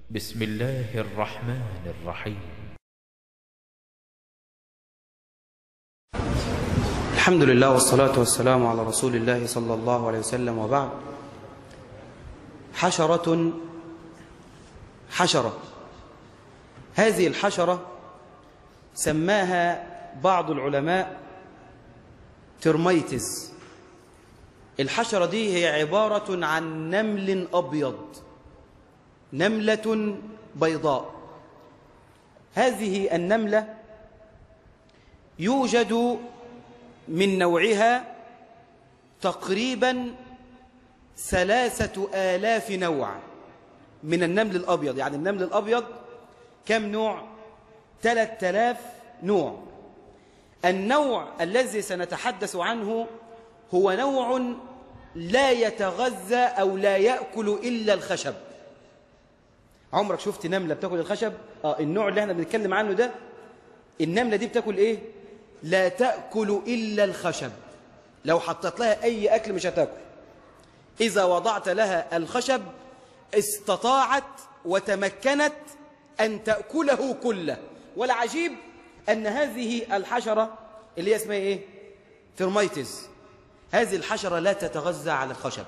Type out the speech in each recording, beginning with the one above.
بسم الله الرحمن الرحيم الحمد لله والصلاة والسلام على رسول الله صلى الله عليه وسلم وبعد حشرة حشرة هذه الحشرة سماها بعض العلماء ترميتز الحشرة دي هي عبارة عن نمل أبيض نملة بيضاء هذه النملة يوجد من نوعها تقريبا ثلاثة آلاف نوع من النمل الأبيض يعني النمل الأبيض كم نوع؟ ثلاثة آلاف نوع النوع الذي سنتحدث عنه هو نوع لا يتغذى أو لا يأكل إلا الخشب عمرك شفت نملة بتاكل الخشب؟ آه النوع اللي احنا بنتكلم عنه ده النملة دي بتاكل إيه؟ لا تأكل إلا الخشب لو حطت لها أي أكل مش هتاكل إذا وضعت لها الخشب استطاعت وتمكنت أن تأكله كله والعجيب أن هذه الحشرة اللي هي اسمها إيه؟ ترميتز هذه الحشرة لا تتغذى على الخشب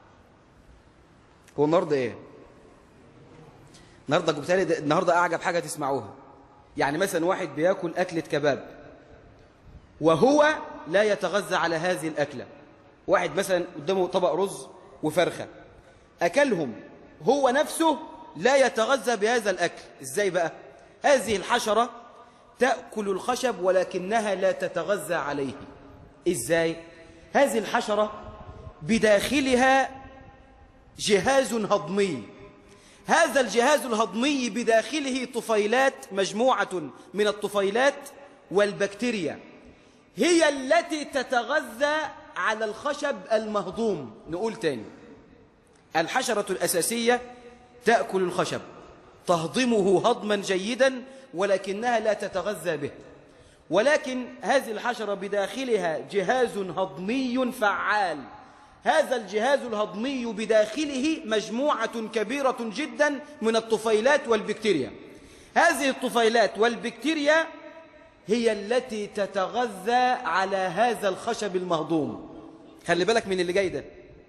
هو النهارده إيه؟ النهارده بالتالي النهارده أعجب حاجة تسمعوها يعني مثلا واحد بياكل أكلة كباب وهو لا يتغذى على هذه الأكلة واحد مثلا قدامه طبق رز وفرخة أكلهم هو نفسه لا يتغذى بهذا الأكل إزاي بقى؟ هذه الحشرة تأكل الخشب ولكنها لا تتغذى عليه إزاي؟ هذه الحشرة بداخلها جهاز هضمي هذا الجهاز الهضمي بداخله طفيلات مجموعة من الطفيلات والبكتيريا هي التي تتغذى على الخشب المهضوم نقول تاني الحشرة الأساسية تأكل الخشب تهضمه هضما جيدا ولكنها لا تتغذى به ولكن هذه الحشرة بداخلها جهاز هضمي فعال هذا الجهاز الهضمي بداخله مجموعة كبيرة جدا من الطفيلات والبكتيريا هذه الطفيلات والبكتيريا هي التي تتغذى على هذا الخشب المهضوم خلي بالك من اللي جاي ده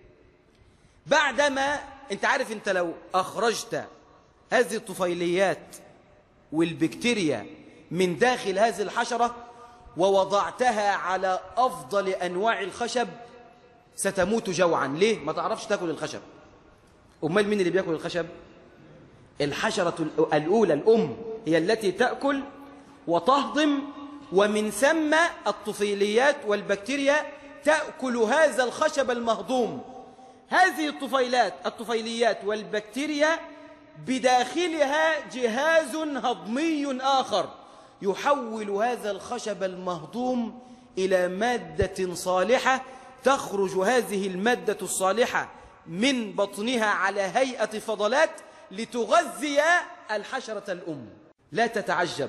بعدما انت عارف انت لو اخرجت هذه الطفيليات والبكتيريا من داخل هذه الحشرة ووضعتها على أفضل أنواع الخشب ستموت جوعا ليه؟ ما تعرفش تاكل الخشب أمال مين اللي بياكل الخشب؟ الحشرة الأولى الأم هي التي تأكل وتهضم ومن ثم الطفيليات والبكتيريا تأكل هذا الخشب المهضوم هذه الطفيلات الطفيليات والبكتيريا بداخلها جهاز هضمي آخر يحول هذا الخشب المهضوم إلى مادة صالحة تخرج هذه المادة الصالحة من بطنها على هيئة فضلات لتغذي الحشرة الأم لا تتعجب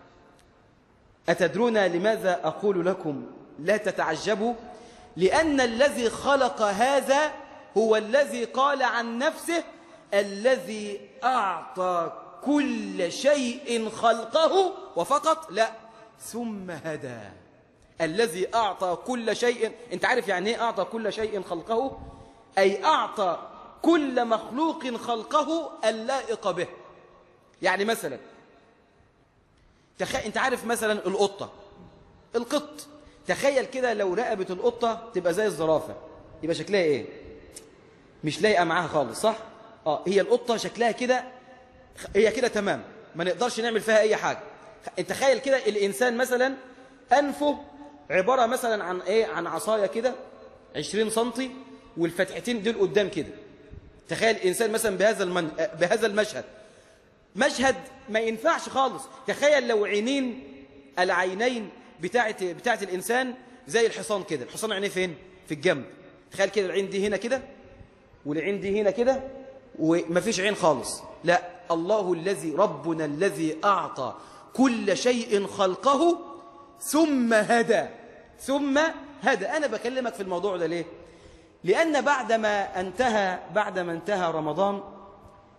أتدرون لماذا أقول لكم لا تتعجبوا لأن الذي خلق هذا هو الذي قال عن نفسه الذي أعطى كل شيء خلقه وفقط لا ثم هدى الذي أعطى كل شيء أنت عارف يعني إيه أعطى كل شيء خلقه أي أعطى كل مخلوق خلقه اللائق به يعني مثلا تخ... أنت عارف مثلا القطة القط تخيل كده لو رقبة القطة تبقى زي الزرافة يبقى شكلها إيه مش لايقة معاها خالص صح اه هي القطة شكلها كده هي كده تمام ما نقدرش نعمل فيها أي حاجة انت تخيل كده الإنسان مثلا أنفه عبارة مثلا عن إيه عن عصاية كده 20 سنتي والفتحتين دول قدام كده تخيل الإنسان مثلا بهذا المن... بهذا المشهد مشهد ما ينفعش خالص تخيل لو عينين العينين بتاعت بتاعت الإنسان زي الحصان كده الحصان عينيه فين في الجنب تخيل كده العين دي هنا كده والعين دي هنا كده ومفيش عين خالص لا الله الذي ربنا الذي أعطى كل شيء خلقه ثم هدى ثم هدى أنا بكلمك في الموضوع ده ليه لأن بعدما انتهى بعدما انتهى رمضان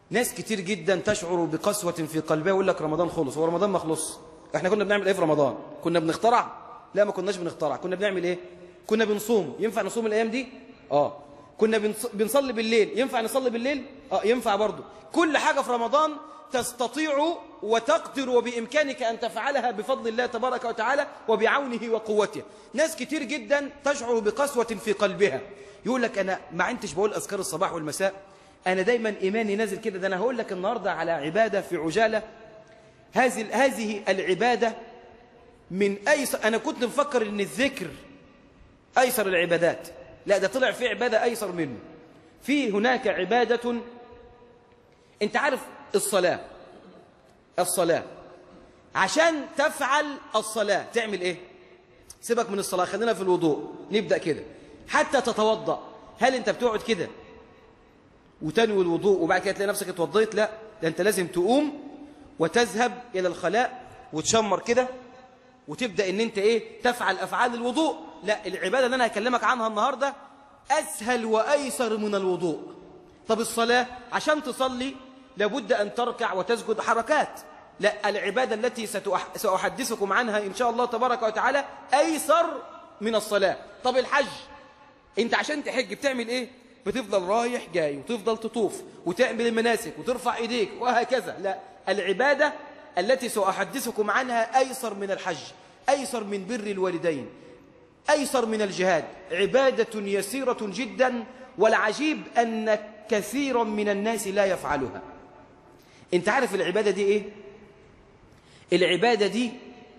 ناس كتير جدا تشعر بقسوة في قلبها ويقول لك رمضان خلص هو رمضان ما خلص احنا كنا بنعمل ايه في رمضان كنا بنخترع لا ما كناش بنخترع كنا بنعمل ايه كنا بنصوم ينفع نصوم الايام دي اه كنا بنص... بنصلي بالليل ينفع نصلي بالليل اه ينفع برضه كل حاجة في رمضان تستطيع وتقدر وبإمكانك أن تفعلها بفضل الله تبارك وتعالى وبعونه وقوته ناس كتير جدا تشعر بقسوة في قلبها يقول لك أنا ما عنتش بقول أذكار الصباح والمساء أنا دايما إيماني نازل كده ده أنا هقول لك النهاردة على عبادة في عجالة هذه هذه العبادة من أيسر أنا كنت مفكر إن الذكر أيسر العبادات لا ده طلع في عبادة أيسر منه في هناك عبادة أنت عارف الصلاة الصلاة عشان تفعل الصلاة تعمل إيه سيبك من الصلاة خلينا في الوضوء نبدأ كده حتى تتوضأ هل أنت بتقعد كده وتنوي الوضوء وبعد كده تلاقي نفسك اتوضيت لا ده أنت لازم تقوم وتذهب إلى الخلاء وتشمر كده وتبدأ ان انت ايه تفعل افعال الوضوء لا العبادة اللي انا هكلمك عنها النهاردة اسهل وايسر من الوضوء طب الصلاة عشان تصلي لابد ان تركع وتسجد حركات لا العبادة التي ستأح... سأحدثكم عنها ان شاء الله تبارك وتعالى ايسر من الصلاة طب الحج انت عشان تحج بتعمل ايه بتفضل رايح جاي وتفضل تطوف وتعمل المناسك وترفع ايديك وهكذا لا العبادة التي سأحدثكم عنها أيسر من الحج أيسر من بر الوالدين أيسر من الجهاد عبادة يسيرة جدا والعجيب أن كثيرا من الناس لا يفعلها انت عارف العبادة دي ايه العبادة دي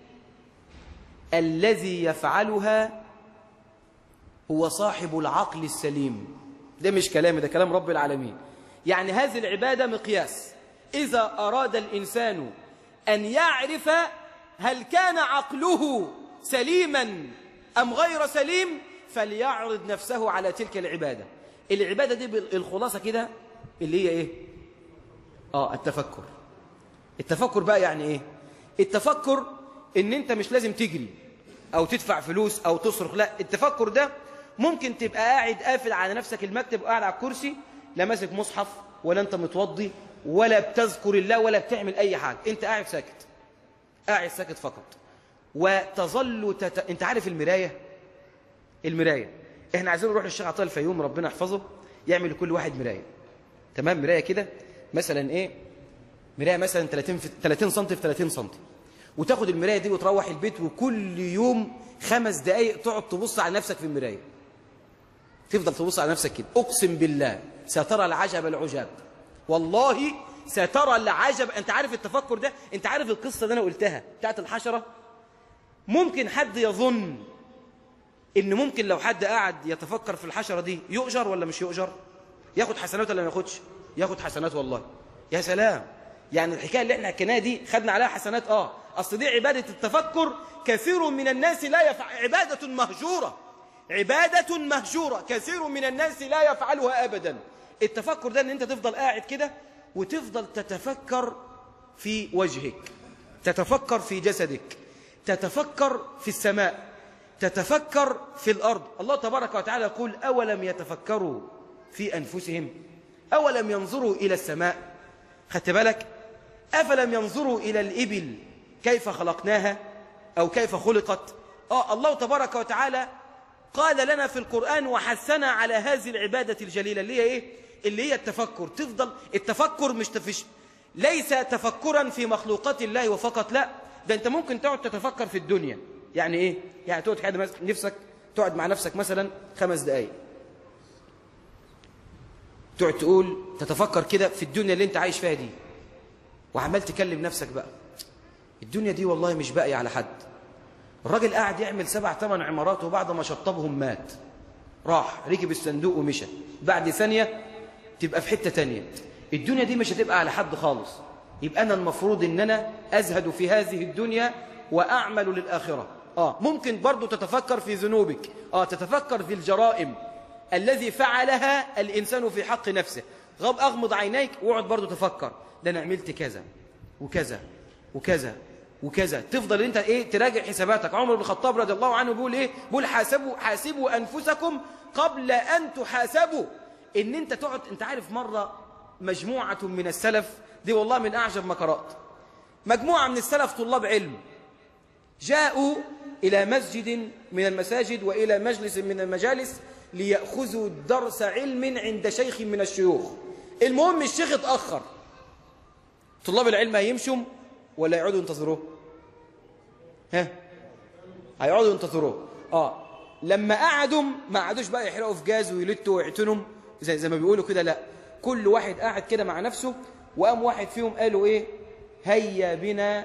الذي يفعلها هو صاحب العقل السليم ده مش كلامي ده كلام رب العالمين يعني هذه العبادة مقياس إذا أراد الإنسان أن يعرف هل كان عقله سليما أم غير سليم فليعرض نفسه على تلك العبادة العبادة دي الخلاصة كده اللي هي إيه آه التفكر التفكر بقى يعني إيه التفكر إن أنت مش لازم تجري أو تدفع فلوس أو تصرخ لا التفكر ده ممكن تبقى قاعد قافل على نفسك المكتب وقاعد على الكرسي لا ماسك مصحف ولا أنت متوضي ولا بتذكر الله ولا بتعمل أي حاجة أنت قاعد ساكت قاعد ساكت فقط وتظل تت... أنت عارف المراية المراية إحنا عايزين نروح للشيخ عطاء الفيوم ربنا يحفظه يعمل لكل واحد مراية تمام مراية كده مثلا إيه مراية مثلا 30 في 30 سم في 30 سم وتاخد المراية دي وتروح البيت وكل يوم خمس دقايق تقعد تبص على نفسك في المراية تفضل تبص على نفسك كده أقسم بالله سترى العجب العجاب والله سترى العجب انت عارف التفكر ده انت عارف القصة اللي انا قلتها بتاعت الحشرة ممكن حد يظن ان ممكن لو حد قاعد يتفكر في الحشرة دي يؤجر ولا مش يؤجر ياخد حسنات ولا ما ياخدش ياخد حسنات والله يا سلام يعني الحكاية اللي احنا حكيناها دي خدنا عليها حسنات اه اصل دي عبادة التفكر كثير من الناس لا يفعل عبادة مهجورة عبادة مهجورة كثير من الناس لا يفعلها ابدا التفكر ده ان انت تفضل قاعد كده وتفضل تتفكر في وجهك تتفكر في جسدك تتفكر في السماء تتفكر في الأرض الله تبارك وتعالى يقول أولم يتفكروا في أنفسهم أولم ينظروا إلى السماء خدت بالك أفلم ينظروا إلى الإبل كيف خلقناها أو كيف خلقت آه الله تبارك وتعالى قال لنا في القرآن وحثنا على هذه العبادة الجليلة اللي هي إيه اللي هي التفكر تفضل التفكر مش تفش ليس تفكرا في مخلوقات الله وفقط لا ده انت ممكن تقعد تتفكر في الدنيا يعني ايه يعني تقعد كده نفسك تقعد مع نفسك مثلا خمس دقايق تقعد تقول تتفكر كده في الدنيا اللي انت عايش فيها دي وعمال تكلم نفسك بقى الدنيا دي والله مش باقية على حد الراجل قاعد يعمل سبع ثمان عمارات وبعد ما شطبهم مات راح ركب الصندوق ومشى بعد ثانية تبقى في حتة تانية الدنيا دي مش هتبقى على حد خالص يبقى أنا المفروض إن أنا أزهد في هذه الدنيا وأعمل للآخرة آه ممكن برضو تتفكر في ذنوبك آه تتفكر في الجرائم الذي فعلها الإنسان في حق نفسه غض أغمض عينيك واقعد برضو تفكر ده أنا عملت كذا وكذا وكذا وكذا تفضل انت ايه تراجع حساباتك عمر بن الخطاب رضي الله عنه بيقول ايه بيقول حاسبوا حاسبوا انفسكم قبل ان تحاسبوا ان انت تقعد انت عارف مره مجموعة من السلف دي والله من أعجب ما قرأت مجموعة من السلف طلاب علم جاءوا إلى مسجد من المساجد وإلى مجلس من المجالس ليأخذوا درس علم عند شيخ من الشيوخ المهم الشيخ اتأخر طلاب العلم هيمشوا ولا يقعدوا ينتظروه ها هيقعدوا ينتظروه اه لما قعدوا ما قعدوش بقى يحرقوا في جاز ويلتوا ويعتنوا زي زي ما بيقولوا كده لا كل واحد قاعد كده مع نفسه وقام واحد فيهم قالوا ايه هيا بنا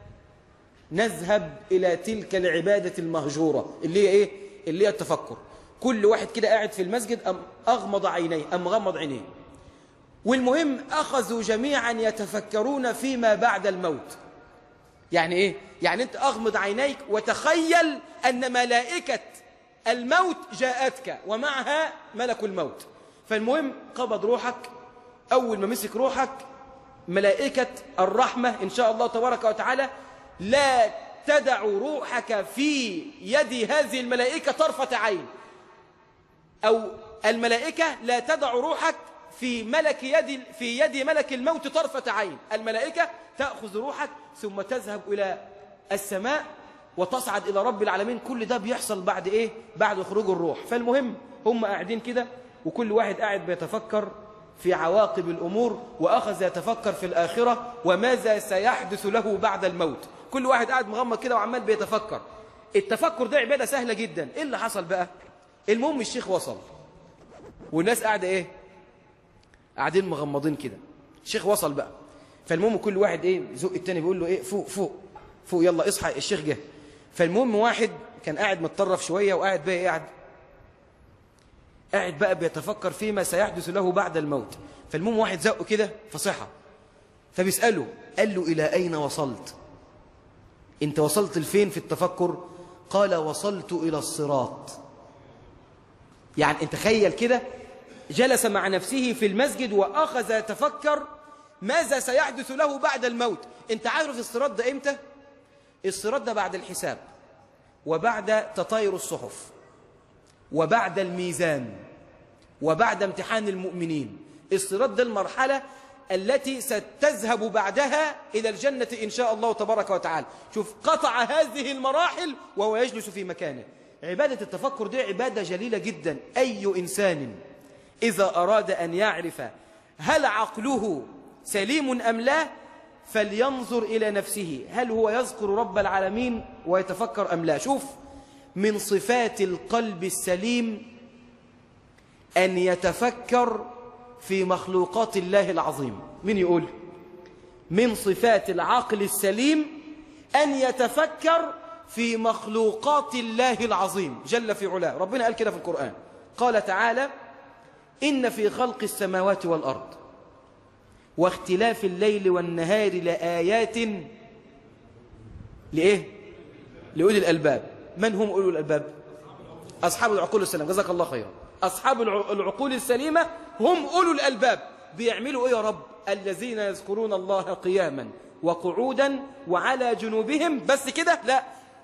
نذهب إلى تلك العبادة المهجورة اللي هي إيه؟ اللي هي التفكر كل واحد كده قاعد في المسجد أم أغمض عينيه أم غمض عينيه والمهم أخذوا جميعا يتفكرون فيما بعد الموت يعني إيه؟ يعني أنت أغمض عينيك وتخيل أن ملائكة الموت جاءتك ومعها ملك الموت فالمهم قبض روحك أول ما مسك روحك ملائكة الرحمة إن شاء الله تبارك وتعالى لا تدع روحك في يد هذه الملائكة طرفة عين أو الملائكة لا تدع روحك في ملك يد في يد ملك الموت طرفة عين الملائكة تأخذ روحك ثم تذهب إلى السماء وتصعد إلى رب العالمين كل ده بيحصل بعد إيه؟ بعد خروج الروح فالمهم هم قاعدين كده وكل واحد قاعد بيتفكر في عواقب الأمور وأخذ يتفكر في الآخرة وماذا سيحدث له بعد الموت كل واحد قاعد مغمض كده وعمال بيتفكر التفكر ده عبادة سهلة جدا إيه اللي حصل بقى المهم الشيخ وصل والناس قاعدة إيه قاعدين مغمضين كده الشيخ وصل بقى فالمهم كل واحد إيه زق التاني بيقول له إيه فوق فوق فوق يلا اصحى الشيخ جه فالمهم واحد كان قاعد متطرف شوية وقاعد بقى قاعد قاعد بقى بيتفكر فيما سيحدث له بعد الموت فالمهم واحد زقه كده فصحى فبيسأله قال له إلى أين وصلت انت وصلت لفين في التفكر قال وصلت إلى الصراط يعني انت تخيل كده جلس مع نفسه في المسجد وأخذ يتفكر ماذا سيحدث له بعد الموت انت عارف الصراط ده امتى الصراط ده بعد الحساب وبعد تطاير الصحف وبعد الميزان وبعد امتحان المؤمنين الصراط ده المرحلة التي ستذهب بعدها إلى الجنة إن شاء الله تبارك وتعالى شوف قطع هذه المراحل وهو يجلس في مكانه عبادة التفكر دي عبادة جليلة جدا أي إنسان إذا أراد أن يعرف هل عقله سليم أم لا فلينظر إلى نفسه هل هو يذكر رب العالمين ويتفكر أم لا شوف من صفات القلب السليم أن يتفكر في مخلوقات الله العظيم من يقول من صفات العقل السليم أن يتفكر في مخلوقات الله العظيم جل في علاه ربنا قال كده في القرآن قال تعالى إن في خلق السماوات والأرض واختلاف الليل والنهار لآيات لإيه؟ لأولي الألباب من هم أولي الألباب؟ أصحاب العقول السليمة جزاك الله خيرا أصحاب العقول السليمة هم أولو الألباب بيعملوا إيه يا رب؟ الذين يذكرون الله قياما وقعودا وعلى جنوبهم بس كده لا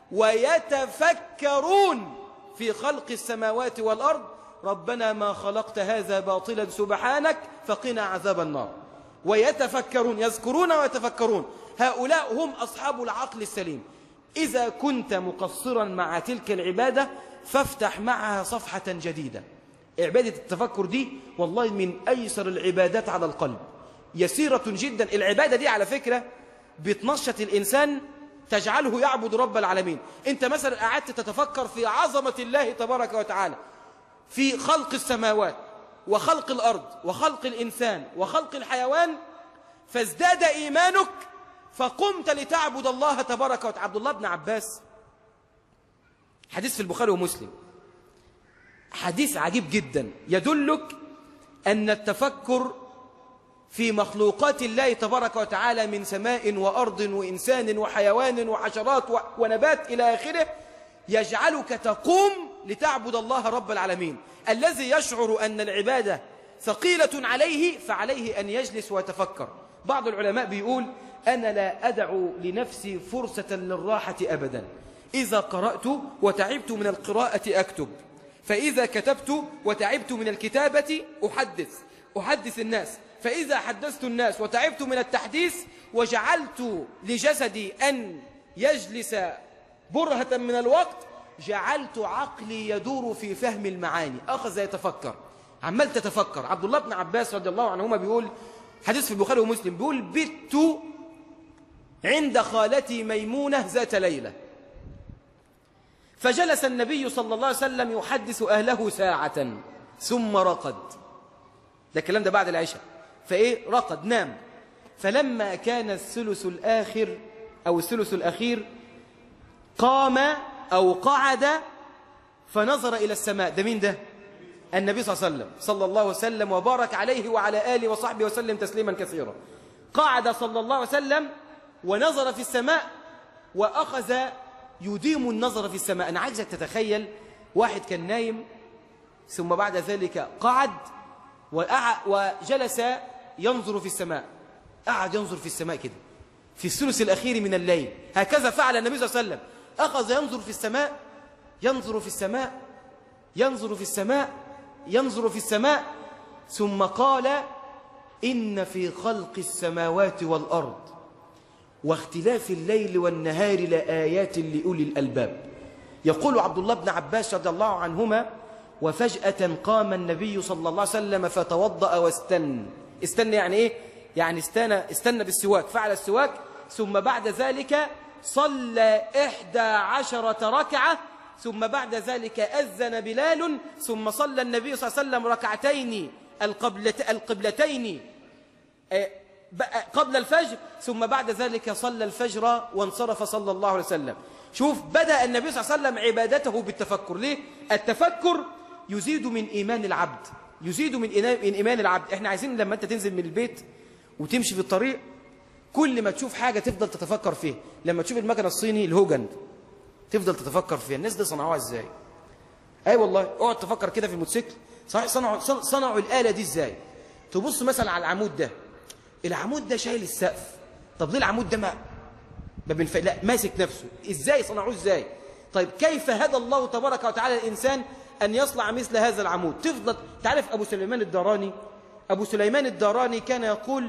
ويتفكرون في خلق السماوات والأرض ربنا ما خلقت هذا باطلا سبحانك فقنا عذاب النار ويتفكرون يذكرون ويتفكرون هؤلاء هم أصحاب العقل السليم إذا كنت مقصرا مع تلك العبادة فافتح معها صفحة جديدة عبادة التفكر دي والله من أيسر العبادات على القلب يسيرة جدا العبادة دي على فكرة بتنشط الإنسان تجعله يعبد رب العالمين انت مثلا قعدت تتفكر في عظمة الله تبارك وتعالى في خلق السماوات وخلق الأرض وخلق الإنسان وخلق الحيوان فازداد إيمانك فقمت لتعبد الله تبارك وتعالى عبد الله بن عباس حديث في البخاري ومسلم حديث عجيب جدا يدلك أن التفكر في مخلوقات الله تبارك وتعالى من سماء وأرض وإنسان وحيوان وحشرات ونبات إلى آخره يجعلك تقوم لتعبد الله رب العالمين الذي يشعر أن العبادة ثقيلة عليه فعليه أن يجلس ويتفكر بعض العلماء بيقول أنا لا أدع لنفسي فرصة للراحة أبدا إذا قرأت وتعبت من القراءة أكتب فإذا كتبت وتعبت من الكتابة أحدث أحدث الناس فإذا حدثت الناس وتعبت من التحديث وجعلت لجسدي أن يجلس برهة من الوقت جعلت عقلي يدور في فهم المعاني أخذ يتفكر عمال تتفكر عبد الله بن عباس رضي الله عنهما بيقول حديث في البخاري ومسلم بيقول بت عند خالتي ميمونة ذات ليلة فجلس النبي صلى الله عليه وسلم يحدث أهله ساعة ثم رقد ده الكلام ده بعد العشاء فإيه رقد نام فلما كان الثلث الآخر أو الثلث الأخير قام أو قعد فنظر إلى السماء ده مين ده النبي صلى الله عليه وسلم صلى الله وسلم وبارك عليه وعلى آله وصحبه وسلم تسليما كثيرا قعد صلى الله عليه وسلم ونظر في السماء وأخذ يديم النظر في السماء أنا عايزك تتخيل واحد كان نايم ثم بعد ذلك قعد وأع- وجلس ينظر في السماء قعد ينظر في السماء كده في الثلث الأخير من الليل هكذا فعل النبي صلى الله عليه وسلم أخذ ينظر في السماء ينظر في السماء ينظر في السماء ينظر في السماء ثم قال إن في خلق السماوات والأرض واختلاف الليل والنهار لآيات لأولي الألباب يقول عبد الله بن عباس رضي الله عنهما وفجأة قام النبي صلى الله عليه وسلم فتوضأ واستن استن يعني إيه؟ يعني استنى, استنى بالسواك فعل السواك ثم بعد ذلك صلى إحدى عشرة ركعة ثم بعد ذلك أذن بلال ثم صلى النبي صلى الله عليه وسلم ركعتين القبلت القبلتين آه، بقى قبل الفجر ثم بعد ذلك صلى الفجر وانصرف صلى الله عليه وسلم شوف بدأ النبي صلى الله عليه وسلم عبادته بالتفكر ليه؟ التفكر يزيد من إيمان العبد يزيد من إنا- من إيمان العبد احنا عايزين لما أنت تنزل من البيت وتمشي في الطريق كل ما تشوف حاجة تفضل تتفكر فيها لما تشوف المكنة الصيني الهوجند تفضل تتفكر فيها الناس دي صنعوها ازاي اي والله اقعد تفكر كده في الموتوسيكل صحيح صنعوا صن- صنعوا الآلة دي ازاي تبص مثلا على العمود ده العمود ده شايل السقف طب ليه العمود ده ما ما بنف... لا ماسك نفسه ازاي صنعوه ازاي طيب كيف هدى الله تبارك وتعالى الانسان ان يصنع مثل هذا العمود تفضل تعرف ابو سليمان الداراني ابو سليمان الداراني كان يقول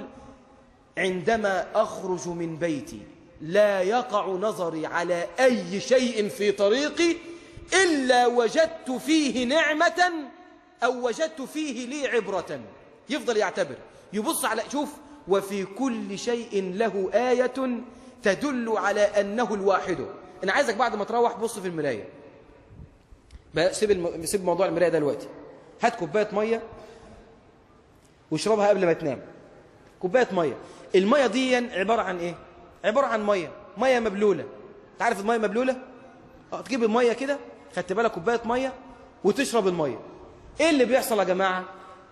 عندما أخرج من بيتي لا يقع نظري على أي شيء في طريقي إلا وجدت فيه نعمة أو وجدت فيه لي عبرة يفضل يعتبر يبص على شوف وفي كل شيء له آية تدل على أنه الواحد أنا عايزك بعد ما تروح بص في المراية بقى سيب, الم... سيب موضوع المراية ده دلوقتي هات كوباية مية واشربها قبل ما تنام كوبايه ميه الميه دي عباره عن ايه عباره عن ميه ميه مبلوله انت عارف الميه مبلوله اه تجيب الميه كده خدت بالك كوبايه ميه وتشرب الميه ايه اللي بيحصل يا جماعه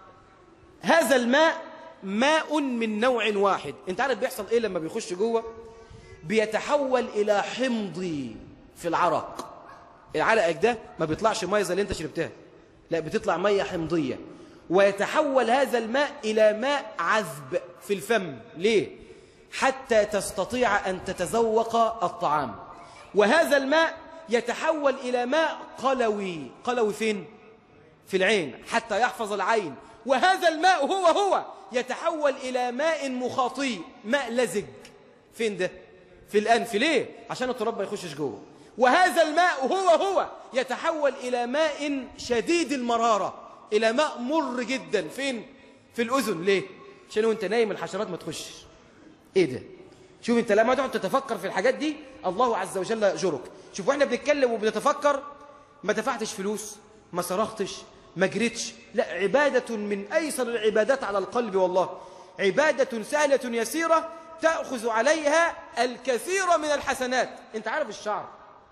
هذا الماء ماء من نوع واحد انت عارف بيحصل ايه لما بيخش جوه بيتحول الى حمضي في العرق العرقك ده ما بيطلعش ميه زي اللي انت شربتها لا بتطلع ميه حمضيه ويتحول هذا الماء إلى ماء عذب في الفم ليه؟ حتى تستطيع أن تتذوق الطعام وهذا الماء يتحول إلى ماء قلوي قلوي فين؟ في العين حتى يحفظ العين وهذا الماء هو هو يتحول إلى ماء مخاطي ماء لزج فين ده؟ في الأنف ليه؟ عشان التراب ما يخشش جوه وهذا الماء هو هو يتحول إلى ماء شديد المرارة إلى ماء مر جدا فين؟ في الأذن ليه؟ عشان وانت نايم الحشرات ما تخشش ايه ده؟ شوف انت لما تقعد تتفكر في الحاجات دي الله عز وجل يأجرك شوف واحنا بنتكلم وبنتفكر ما دفعتش فلوس ما صرختش ما جريتش لا عبادة من أيسر العبادات على القلب والله عبادة سهلة يسيرة تأخذ عليها الكثير من الحسنات انت عارف الشعر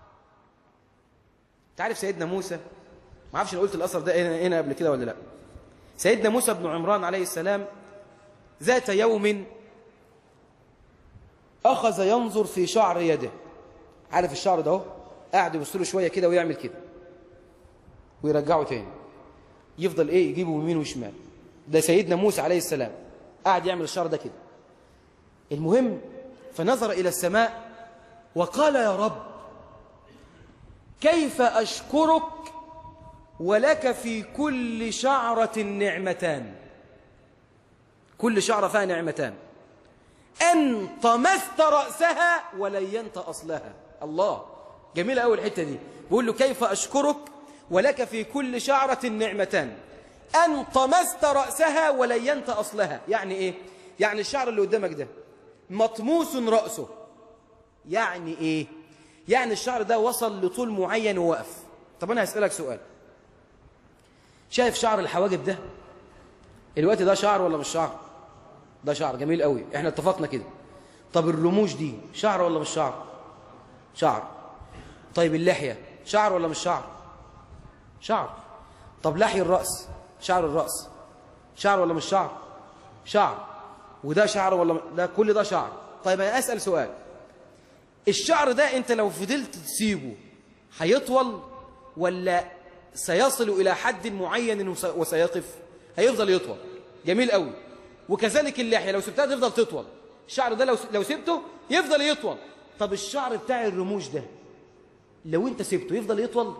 انت عارف سيدنا موسى ما اعرفش انا قلت الاثر ده هنا هنا قبل كده ولا لا سيدنا موسى بن عمران عليه السلام ذات يوم اخذ ينظر في شعر يده عارف الشعر ده اهو قاعد يبص له شويه كده ويعمل كده ويرجعه تاني يفضل ايه يجيبه يمين وشمال ده سيدنا موسى عليه السلام قاعد يعمل الشعر ده كده المهم فنظر الى السماء وقال يا رب كيف اشكرك ولك في كل شعرة نعمتان كل شعرة فيها نعمتان أن طمست رأسها ولينت أصلها الله جميلة أول الحتة دي بيقول له كيف أشكرك ولك في كل شعرة نعمتان أن طمست رأسها ولينت أصلها يعني إيه؟ يعني الشعر اللي قدامك ده مطموس رأسه يعني إيه؟ يعني الشعر ده وصل لطول معين ووقف طب أنا هسألك سؤال شايف شعر الحواجب ده الوقت ده شعر ولا مش شعر ده شعر جميل قوي احنا اتفقنا كده طب الرموش دي شعر ولا مش شعر شعر طيب اللحية شعر ولا مش شعر شعر طب لحي الرأس شعر الرأس شعر ولا مش شعر شعر وده شعر ولا ده كل ده شعر طيب انا اسأل سؤال الشعر ده انت لو فضلت تسيبه هيطول ولا سيصل إلى حد معين وس- وسيقف هيفضل يطول جميل قوي وكذلك اللحية لو سبتها تفضل تطول الشعر ده لو لو سبته يفضل يطول طب الشعر بتاع الرموش ده لو انت سبته يفضل يطول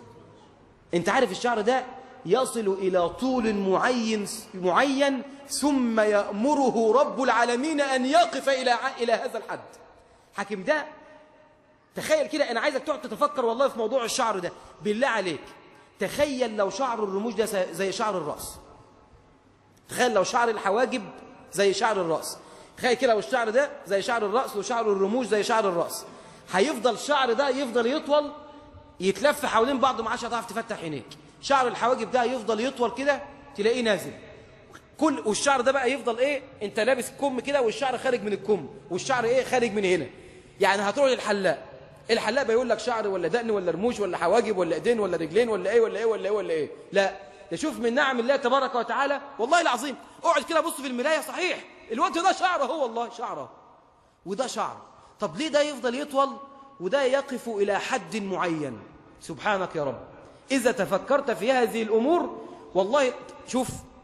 انت عارف الشعر ده يصل إلى طول معين معين ثم يأمره رب العالمين أن يقف إلى ع- إلى هذا الحد حاكم ده تخيل كده أنا عايزك تقعد تتفكر والله في موضوع الشعر ده بالله عليك تخيل لو شعر الرموش ده س- زي شعر الرأس تخيل لو شعر الحواجب زي شعر الرأس تخيل كده لو الشعر ده زي شعر الرأس وشعر الرموش زي شعر الرأس هيفضل الشعر ده يفضل يطول يتلف حوالين بعضه ما عادش هتعرف تفتح عينيك شعر الحواجب ده يفضل يطول كده تلاقيه نازل كل والشعر ده بقى يفضل ايه انت لابس كم كده والشعر خارج من الكم والشعر ايه خارج من هنا يعني هتروح للحلاق الحلاق بيقول لك شعر ولا دقن ولا رموش ولا حواجب ولا ايدين ولا رجلين ولا ايه ولا ايه ولا ايه ولا ايه لا ده شوف من نعم الله تبارك وتعالى والله العظيم اقعد كده بص في المرايه صحيح الوقت ده شعره هو والله شعره وده شعر طب ليه ده يفضل يطول وده يقف إلى حد معين سبحانك يا رب إذا تفكرت في هذه الأمور والله شوف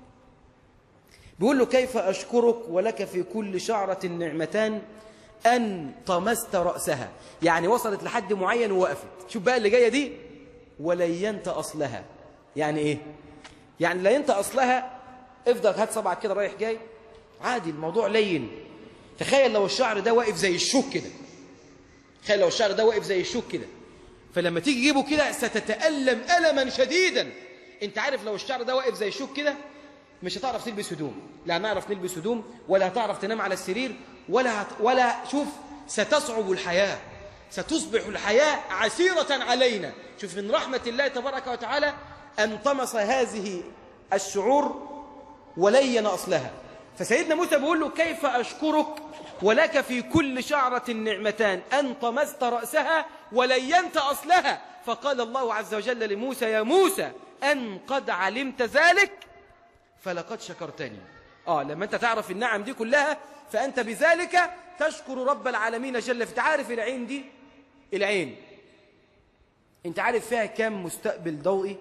بيقول له كيف أشكرك ولك في كل شعرة نعمتان أن طمست رأسها يعني وصلت لحد معين ووقفت شوف بقى اللي جاية دي ولينت أصلها يعني إيه يعني لينت أصلها افضل هات صبعك كده رايح جاي عادي الموضوع لين تخيل لو الشعر ده واقف زي الشوك كده تخيل لو الشعر ده واقف زي الشوك كده فلما تيجي تجيبه كده ستتألم ألما شديدا انت عارف لو الشعر ده واقف زي الشوك كده مش هتعرف تلبس هدوم لا هنعرف نلبس هدوم ولا هتعرف تنام على السرير ولا هت... ولا شوف ستصعب الحياة ستصبح الحياة عسيرة علينا شوف من رحمة الله تبارك وتعالى أن طمس هذه الشعور ولين أصلها فسيدنا موسى بيقول له كيف أشكرك ولك في كل شعرة نعمتان أن طمست رأسها ولينت أصلها فقال الله عز وجل لموسى يا موسى أن قد علمت ذلك فلقد شكرتني آه لما أنت تعرف النعم دي كلها فأنت بذلك تشكر رب العالمين جل في عارف العين دي العين أنت عارف فيها كام مستقبل ضوئي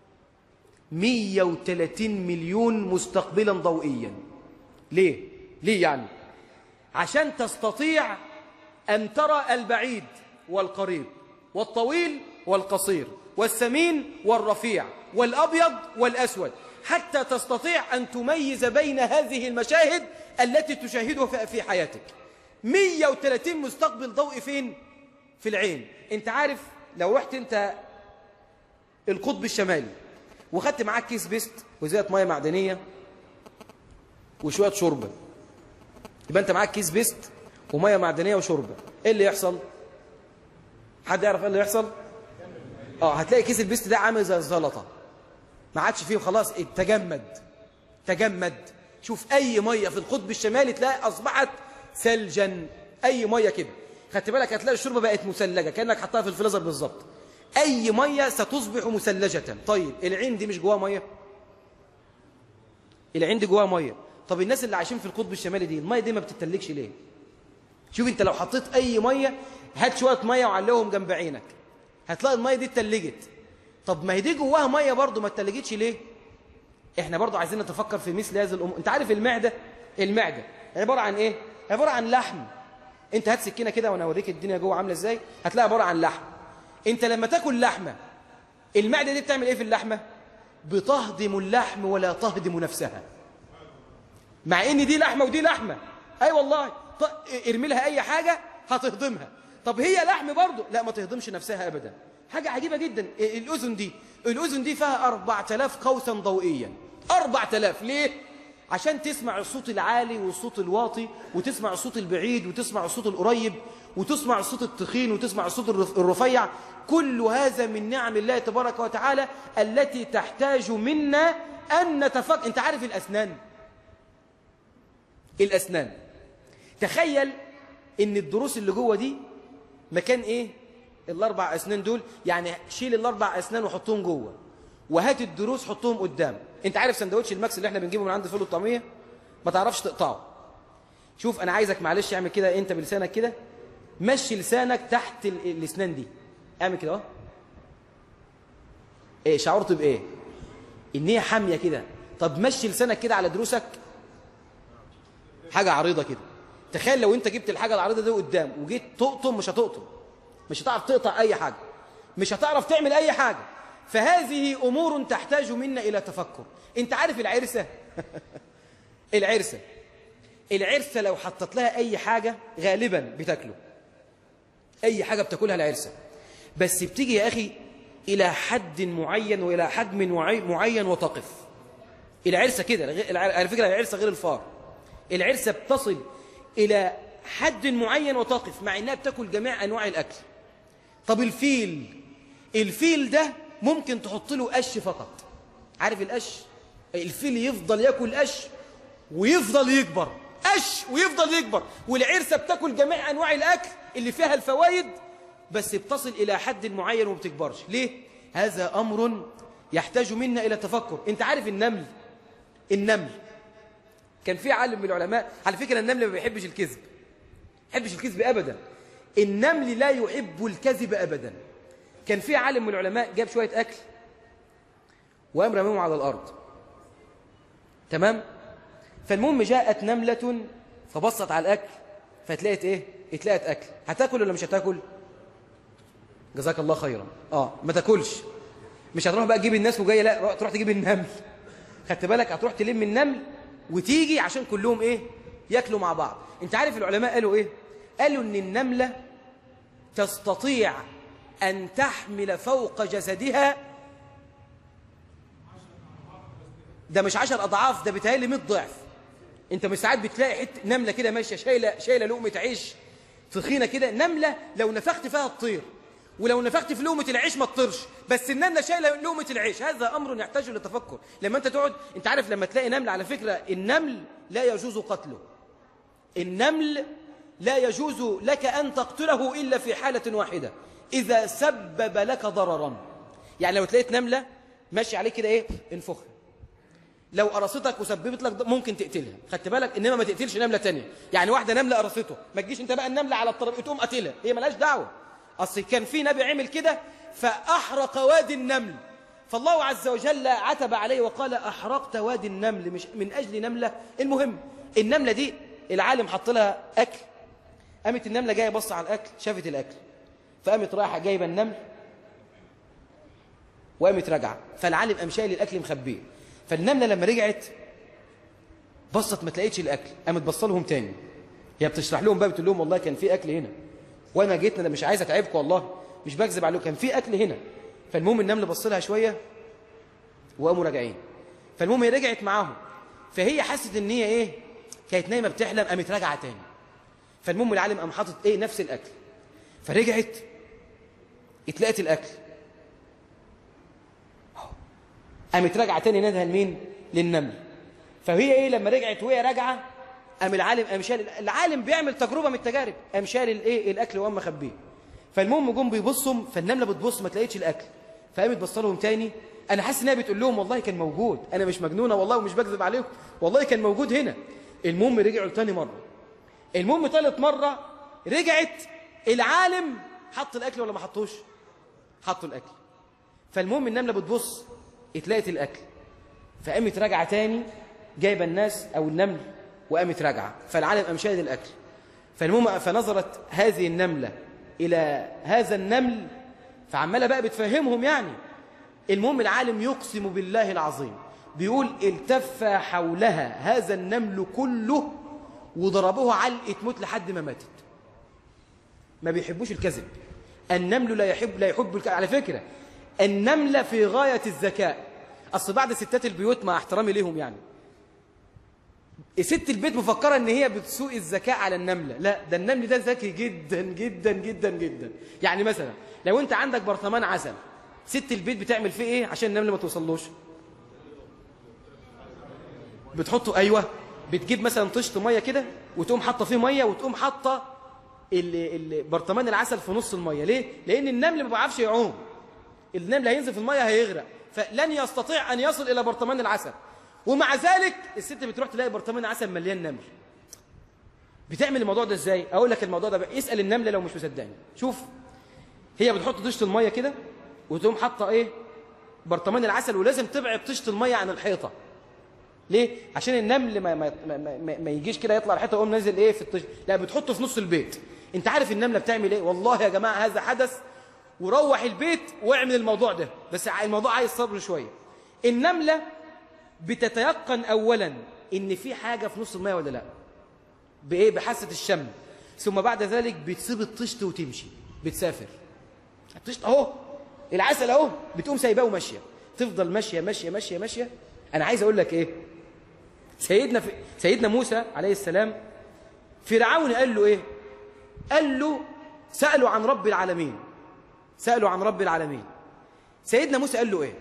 130 مليون مستقبلا ضوئيا ليه؟ ليه يعني؟ عشان تستطيع أن ترى البعيد والقريب والطويل والقصير والسمين والرفيع والأبيض والأسود حتى تستطيع أن تميز بين هذه المشاهد التي تشاهدها في- في حياتك 130 مستقبل ضوئي فين؟ في العين انت عارف لو رحت انت القطب الشمالي وخدت معاك كيس بيست وزيت ميه معدنيه وشويه شوربه يبقى انت معاك كيس بيست وميه معدنيه وشوربه ايه اللي يحصل حد يعرف ايه اللي يحصل اه هتلاقي كيس البيست ده عامل زي الزلطه ما عادش فيه خلاص تجمد تجمد شوف اي ميه في القطب الشمالي تلاقي اصبحت ثلجا اي ميه كده خدت بالك هتلاقي الشوربه بقت مثلجه كانك حطها في الفريزر بالظبط اي ميه ستصبح مثلجه طيب العين دي مش جواها ميه العين دي جواها ميه طب الناس اللي عايشين في القطب الشمالي دي الميه دي ما بتتلجش ليه شوف انت لو حطيت اي ميه هات شويه ميه وعلقهم جنب عينك هتلاقي الميه دي اتلجت طب ما هي دي جواها ميه برضه ما اتلجتش ليه احنا برضه عايزين نتفكر في مثل هذه الامور انت عارف المعده المعده عباره عن ايه عباره عن لحم انت هات سكينه كده وانا اوريك الدنيا جوه عامله ازاي هتلاقي عباره عن لحم انت لما تاكل لحمه المعده دي بتعمل ايه في اللحمه بتهضم اللحم ولا تهضم نفسها مع ان دي لحمه ودي لحمه اي والله ط- ارمي لها اي حاجه هتهضمها طب هي لحم برضه لا ما تهضمش نفسها ابدا حاجه عجيبه جدا الاذن دي الاذن دي فيها 4000 قوسا ضوئيا 4000 ليه عشان تسمع الصوت العالي والصوت الواطي وتسمع الصوت البعيد وتسمع الصوت القريب وتسمع الصوت التخين وتسمع الصوت الرف- الرفيع كل هذا من نعم الله تبارك وتعالى التي تحتاج منا أن نتفكر أنت عارف الأسنان الأسنان تخيل ان الدروس اللي جوه دي مكان ايه الاربع اسنان دول يعني شيل الاربع اسنان وحطهم جوه وهات الدروس حطهم قدام انت عارف سندوتش الماكس اللي احنا بنجيبه من عند فول الطعميه ما تعرفش تقطعه شوف انا عايزك معلش اعمل كده انت بلسانك كده مشي لسانك تحت ال- الاسنان دي اعمل كده اهو ايه شعرت بايه ان هي حاميه كده طب مشي لسانك كده على دروسك حاجة عريضة كده تخيل لو انت جبت الحاجة العريضة دي قدام وجيت تقطم مش هتقطم مش هتعرف تقطع اي حاجة مش هتعرف تعمل اي حاجة فهذه امور تحتاج منا الى تفكر انت عارف العرسة العرسة العرسة لو حطت لها اي حاجة غالبا بتاكله اي حاجة بتاكلها العرسة بس بتيجي يا اخي الى حد معين والى حجم معي- معين وتقف العرسة كده الع- على فكرة العرسة غير الفار العرسة بتصل إلى حد معين وتقف مع إنها بتاكل جميع أنواع الأكل طب الفيل الفيل ده ممكن تحط له قش فقط عارف القش الفيل يفضل ياكل قش ويفضل يكبر قش ويفضل يكبر والعرسة بتاكل جميع أنواع الأكل اللي فيها الفوائد بس بتصل إلى حد معين وما بتكبرش ليه؟ هذا أمر يحتاج منا إلى تفكر أنت عارف النمل النمل كان في عالم من العلماء على فكرة النمل ما بيحبش الكذب ما بيحبش الكذب أبدا النمل لا يحب الكذب أبدا كان في عالم من العلماء جاب شوية أكل وقام رميهم على الأرض تمام فالمهم جاءت نملة فبصت على الأكل فتلاقت إيه اتلاقت أكل هتاكل ولا مش هتاكل جزاك الله خيرا اه ما تاكلش مش هتروح بقى تجيب الناس وجايه لا روح- تروح تجيب النمل خدت بالك هتروح تلم النمل وتيجي عشان كلهم ايه ياكلوا مع بعض انت عارف العلماء قالوا ايه قالوا ان النملة تستطيع ان تحمل فوق جسدها ده مش عشر اضعاف ده بيتهيألي 100 ضعف انت مش ساعات بتلاقي حته نمله كده ماشيه شايله شايله لقمه عيش تخينه كده نمله لو نفخت فيها تطير ولو نفخت في لقمه العيش ما تطيرش بس النمله شايله لقمه العيش هذا امر يحتاج لتفكر لما انت تقعد انت عارف لما تلاقي نمل على فكره النمل لا يجوز قتله النمل لا يجوز لك ان تقتله الا في حاله واحده اذا سبب لك ضررا يعني لو تلاقيت نمله ماشي عليك كده ايه انفخها لو قرصتك وسببت لك ض- ممكن تقتلها خدت بالك انما ما تقتلش نمله تانية يعني واحده نمله قرصته ما تجيش انت بقى النمله على الطريق تقوم قاتلها هي ملهاش دعوه اصل كان في نبي عمل كده فاحرق وادي النمل فالله عز وجل عتب عليه وقال احرقت وادي النمل مش من اجل نمله المهم النمله دي العالم حط لها اكل قامت النمله جايه بص على الاكل شافت الاكل فقامت رايحه جايبه النمل وقامت راجعه فالعالم قام شايل الاكل مخبيه فالنمله لما رجعت بصت ما تلاقيتش الاكل قامت بص لهم تاني هي بتشرح لهم بقى بتقول لهم والله كان في اكل هنا وانا جيت انا مش عايز اتعبكم والله مش بكذب عليكم كان في اكل هنا فالمهم النمله بص لها شويه وقاموا راجعين فالمهم هي رجعت معاهم فهي حست ان هي ايه كانت نايمه بتحلم قامت راجعه تاني فالمهم العالم قام حاطط ايه نفس الاكل فرجعت اتلقت الاكل قامت راجعه تاني نادها لمين للنمل فهي ايه لما رجعت وهي راجعه قام العالم قام شال العالم بيعمل تجربه من التجارب قام شال الايه الاكل وقام مخبيه فالمهم جم بيبصوا فالنمله بتبص ما تلاقيتش الاكل فقامت بص لهم تاني انا حاسس انها بتقول لهم والله كان موجود انا مش مجنونه والله ومش بكذب عليكم والله كان موجود هنا المهم رجعوا لتاني مره المهم ثالث مره رجعت العالم حط الاكل ولا ما حطوش حطوا الاكل فالمهم النمله بتبص اتلاقت الاكل فقامت راجعه تاني جايبه الناس او النمل وقامت راجعه فالعالم قام شاهد الاكل فالمهم فنظرت هذه النمله الى هذا النمل فعماله بقى بتفهمهم يعني المهم العالم يقسم بالله العظيم بيقول التف حولها هذا النمل كله وضربوه علقة موت لحد ما ماتت ما بيحبوش الكذب النمل لا يحب لا يحب الكذب على فكرة النملة في غاية الذكاء أصل بعد ستات البيوت مع احترامي ليهم يعني ست البيت مفكرة ان هي بتسوق الذكاء على النملة لا ده النمل ده ذكي جدا جدا جدا جدا يعني مثلا لو انت عندك برطمان عسل ست البيت بتعمل فيه ايه عشان النملة ما توصلوش بتحطه ايوه بتجيب مثلا طشت ميه كده وتقوم حاطه فيه ميه وتقوم حاطه ال- ال- برطمان العسل في نص الميه ليه لان النمل ما بيعرفش يعوم النمل هينزل في الميه هيغرق فلن يستطيع ان يصل الى برطمان العسل ومع ذلك الست بتروح تلاقي برطمان عسل مليان نمل بتعمل الموضوع ده ازاي اقول لك الموضوع ده بقى اسال النمله لو مش مصدقني شوف هي بتحط طشت الميه كده وتقوم حاطه ايه برطمان العسل ولازم تبعد طشت الميه عن الحيطه ليه عشان النمل ما, ما, ما, ما, ما يجيش كده يطلع الحيطه ويقوم نازل ايه في الطش لا بتحطه في نص البيت انت عارف النمله بتعمل ايه والله يا جماعه هذا حدث وروح البيت واعمل الموضوع ده بس الموضوع عايز صبر شويه النمله بتتيقن اولا ان في حاجه في نص الميه ولا لا بايه بحاسه الشم ثم بعد ذلك بتسيب الطشت وتمشي بتسافر الطشت اهو العسل اهو بتقوم سايباه وماشيه تفضل ماشيه ماشيه ماشيه ماشيه انا عايز اقول لك ايه سيدنا في سيدنا موسى عليه السلام فرعون قال له ايه قال له سالوا عن رب العالمين سالوا عن رب العالمين سيدنا موسى قال له ايه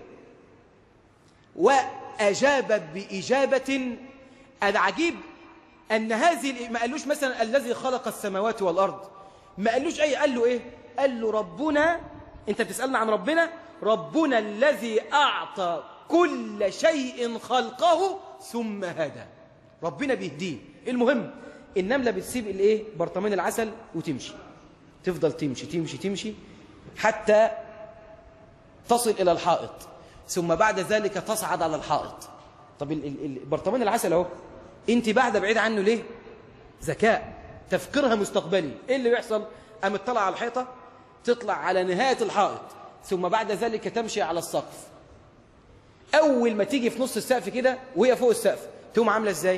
واجاب باجابه العجيب ان هذه ما قالوش مثلا الذي خلق السماوات والارض ما قالوش اي قال له ايه قال له ربنا انت بتسالنا عن ربنا ربنا الذي اعطى كل شيء خلقه ثم هدى ربنا بيهديه المهم النمله بتسيب الايه برطمان العسل وتمشي تفضل تمشي تمشي تمشي حتى تصل الى الحائط ثم بعد ذلك تصعد على الحائط طب ال- ال- ال- برطمان العسل اهو انت بعد بعيد عنه ليه ذكاء تفكيرها مستقبلي ايه اللي بيحصل قامت تطلع على الحيطه تطلع على نهايه الحائط ثم بعد ذلك تمشي على السقف اول ما تيجي في نص السقف كده وهي فوق السقف تقوم عامله ازاي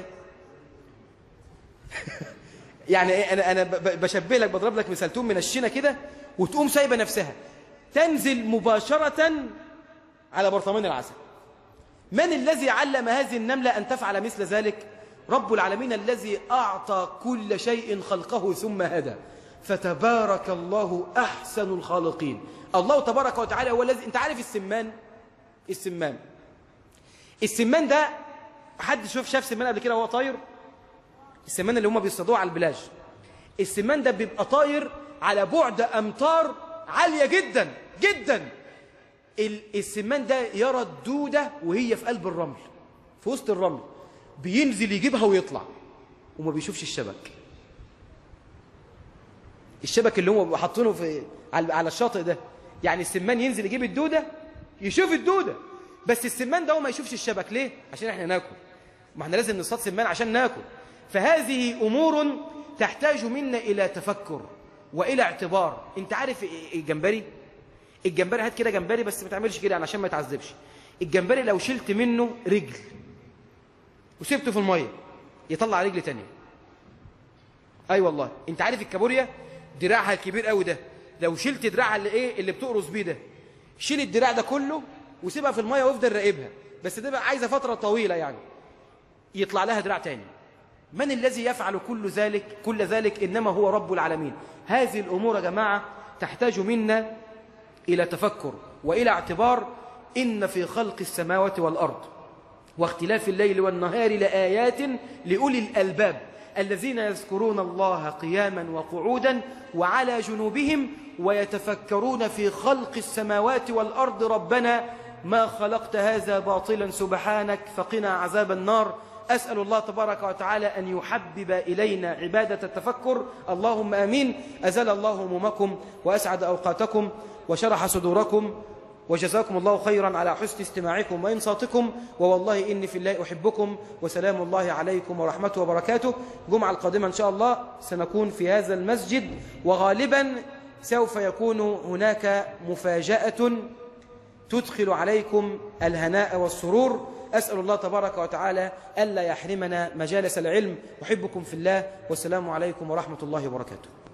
يعني ايه انا انا ب- ب- بشبه لك بضرب لك مثال تقوم منشنه كده وتقوم سايبه نفسها تنزل مباشره على برطمان العسل من الذي علم هذه النمله ان تفعل مثل ذلك رب العالمين الذي اعطى كل شيء خلقه ثم هدى فتبارك الله احسن الخالقين الله تبارك وتعالى هو الذي انت عارف السمان السمان السمان ده حد شوف شاف سمان قبل كده وهو طاير السمان اللي هم بيصطادوه على البلاج السمان ده بيبقى طاير على بعد امتار عاليه جدا جدا ال- السمان ده يرى الدوده وهي في قلب الرمل في وسط الرمل بينزل يجيبها ويطلع وما بيشوفش الشبك الشبك اللي هم بيبقوا حاطينه في على على الشاطئ ده يعني السمان ينزل يجيب الدوده يشوف الدوده بس السمان ده هو ما يشوفش الشبك ليه عشان احنا ناكل ما احنا لازم نصطاد سمان عشان ناكل فهذه امور تحتاج منا الى تفكر والى اعتبار انت عارف إيه الجمبري الجمبري هات كده جمبري بس ما تعملش كده يعني عشان ما يتعذبش الجمبري لو شلت منه رجل وسبته في الميه يطلع رجل تانية اي أيوة والله انت عارف الكابوريا دراعها الكبير قوي ده لو شلت دراعها اللي ايه اللي بتقرص بيه ده شيل الدراع ده كله وسيبها في الميه وافضل راقبها بس ده بقى عايزه فتره طويله يعني يطلع لها دراع تاني من الذي يفعل كل ذلك كل ذلك انما هو رب العالمين هذه الامور يا جماعه تحتاج منا الى تفكر والى اعتبار ان في خلق السماوات والارض واختلاف الليل والنهار لآيات لأولي الألباب الذين يذكرون الله قياما وقعودا وعلى جنوبهم ويتفكرون في خلق السماوات والأرض ربنا ما خلقت هذا باطلا سبحانك فقنا عذاب النار أسأل الله تبارك وتعالى أن يحبب إلينا عبادة التفكر اللهم آمين أزال الله همومكم وأسعد أوقاتكم وشرح صدوركم وجزاكم الله خيرا على حسن استماعكم وإنصاتكم ووالله إني في الله أحبكم وسلام الله عليكم ورحمته وبركاته جمعة القادمة إن شاء الله سنكون في هذا المسجد وغالبا سوف يكون هناك مفاجأة تدخل عليكم الهناء والسرور أسأل الله تبارك وتعالى ألا يحرمنا مجالس العلم أحبكم في الله والسلام عليكم ورحمة الله وبركاته